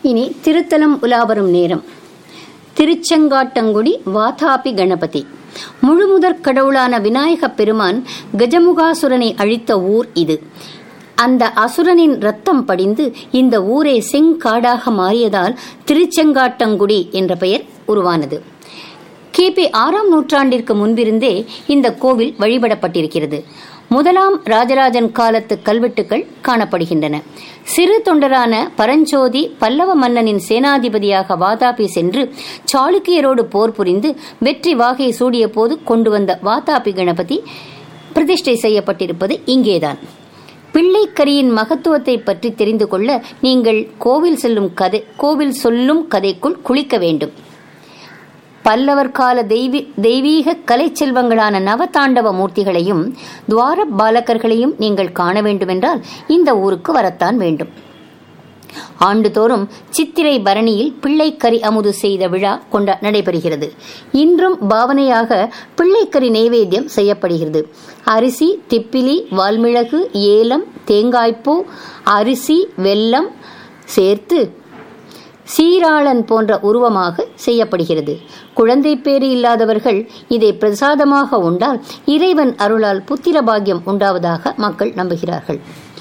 இனி திருத்தலம் உலாவரும் நேரம் திருச்செங்காட்டங்குடி வாதாபி கணபதி முழுமுதற் கடவுளான விநாயகப் பெருமான் கஜமுகாசுரனை அழித்த ஊர் இது அந்த அசுரனின் ரத்தம் படிந்து இந்த ஊரே செங்காடாக மாறியதால் திருச்செங்காட்டங்குடி என்ற பெயர் உருவானது கிபி ஆறாம் நூற்றாண்டிற்கு முன்பிருந்தே இந்த கோவில் வழிபடப்பட்டிருக்கிறது முதலாம் ராஜராஜன் காலத்து கல்வெட்டுகள் காணப்படுகின்றன சிறு தொண்டரான பரஞ்சோதி பல்லவ மன்னனின் சேனாதிபதியாக வாதாபி சென்று சாளுக்கியரோடு போர் புரிந்து வெற்றி வாகை சூடிய போது கொண்டு வந்த வாதாபி கணபதி பிரதிஷ்டை செய்யப்பட்டிருப்பது இங்கேதான் பிள்ளைக்கரியின் மகத்துவத்தை பற்றி தெரிந்து கொள்ள நீங்கள் கோவில் செல்லும் கதை கோவில் சொல்லும் கதைக்குள் குளிக்க வேண்டும் பல்லவர் கால தெய்வீ தெய்வீக கலை செல்வங்களான நவதாண்டவ மூர்த்திகளையும் துவார பாலகர்களையும் நீங்கள் காண வேண்டுமென்றால் இந்த ஊருக்கு வரத்தான் வேண்டும் ஆண்டுதோறும் சித்திரை பரணியில் பிள்ளைக்கறி அமுது செய்த விழா கொண்ட நடைபெறுகிறது இன்றும் பாவனையாக பிள்ளைக்கறி நைவேத்தியம் செய்யப்படுகிறது அரிசி திப்பிலி வால்மிளகு ஏலம் தேங்காய்ப்பூ அரிசி வெல்லம் சேர்த்து சீராளன் போன்ற உருவமாக செய்யப்படுகிறது குழந்தை பேறு இல்லாதவர்கள் இதை பிரசாதமாக உண்டால் இறைவன் அருளால் புத்திர பாக்கியம் உண்டாவதாக மக்கள் நம்புகிறார்கள்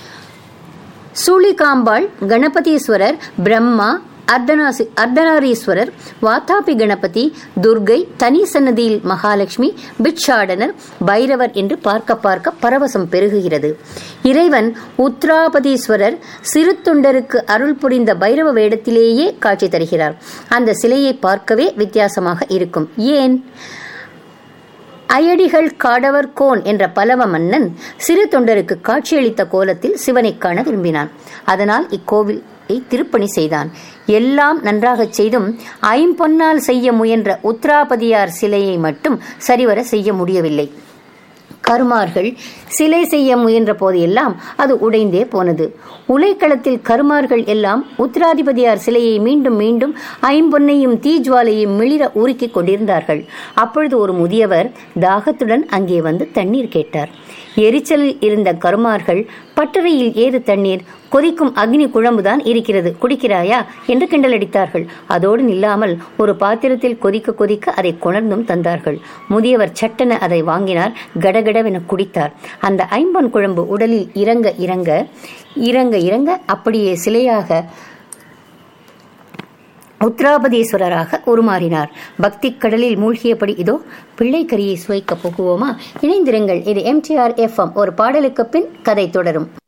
சூளிகாம்பாள் கணபதீஸ்வரர் பிரம்மா அர்த்தனாசி அர்த்தநாரீஸ்வரர் வாத்தாபி கணபதி துர்கை தனி சன்னதியில் மகாலட்சுமி பிட்சாடனர் பைரவர் என்று பார்க்க பார்க்க பரவசம் பெருகுகிறது இறைவன் உத்ராபதீஸ்வரர் சிறு தொண்டருக்கு அருள் புரிந்த பைரவ வேடத்திலேயே காட்சி தருகிறார் அந்த சிலையை பார்க்கவே வித்தியாசமாக இருக்கும் ஏன் அயடிகள் காடவர் கோன் என்ற பலவ மன்னன் சிறு தொண்டருக்கு காட்சியளித்த கோலத்தில் சிவனை காண விரும்பினான் அதனால் இக்கோவிலை திருப்பணி செய்தான் எல்லாம் நன்றாகச் செய்தும் ஐம்பொன்னால் செய்ய முயன்ற உத்ராபதியார் சிலையை மட்டும் சரிவர செய்ய முடியவில்லை கருமார்கள் சிலை செய்ய முயன்ற போதெல்லாம் அது உடைந்தே போனது உலைக்களத்தில் கருமார்கள் எல்லாம் உத்திராதிபதியார் சிலையை மீண்டும் மீண்டும் ஐம்பொன்னையும் தீஜ்வாலையும் மிளிர உருக்கிக் கொண்டிருந்தார்கள் அப்பொழுது ஒரு முதியவர் தாகத்துடன் அங்கே வந்து தண்ணீர் கேட்டார் எரிச்சலில் இருந்த கருமார்கள் பட்டறையில் ஏது தண்ணீர் கொதிக்கும் அக்னி குழம்புதான் இருக்கிறது குடிக்கிறாயா என்று கிண்டலடித்தார்கள் அதோடு நில்லாமல் ஒரு பாத்திரத்தில் கொதிக்க கொதிக்க அதை கொணர்ந்தும் தந்தார்கள் முதியவர் சட்டென அதை வாங்கினார் கடகடவென குடித்தார் அந்த ஐம்பொன் குழம்பு உடலில் இறங்க இறங்க இறங்க இறங்க அப்படியே சிலையாக உத்ராபதீஸ்வரராக உருமாறினார் பக்தி கடலில் மூழ்கியபடி இதோ பிள்ளைக்கரியை சுவைக்க போகுவோமா இணைந்திருங்கள் இது எம்டிஆர் எஃப்எம் ஒரு பாடலுக்கு பின் கதை தொடரும்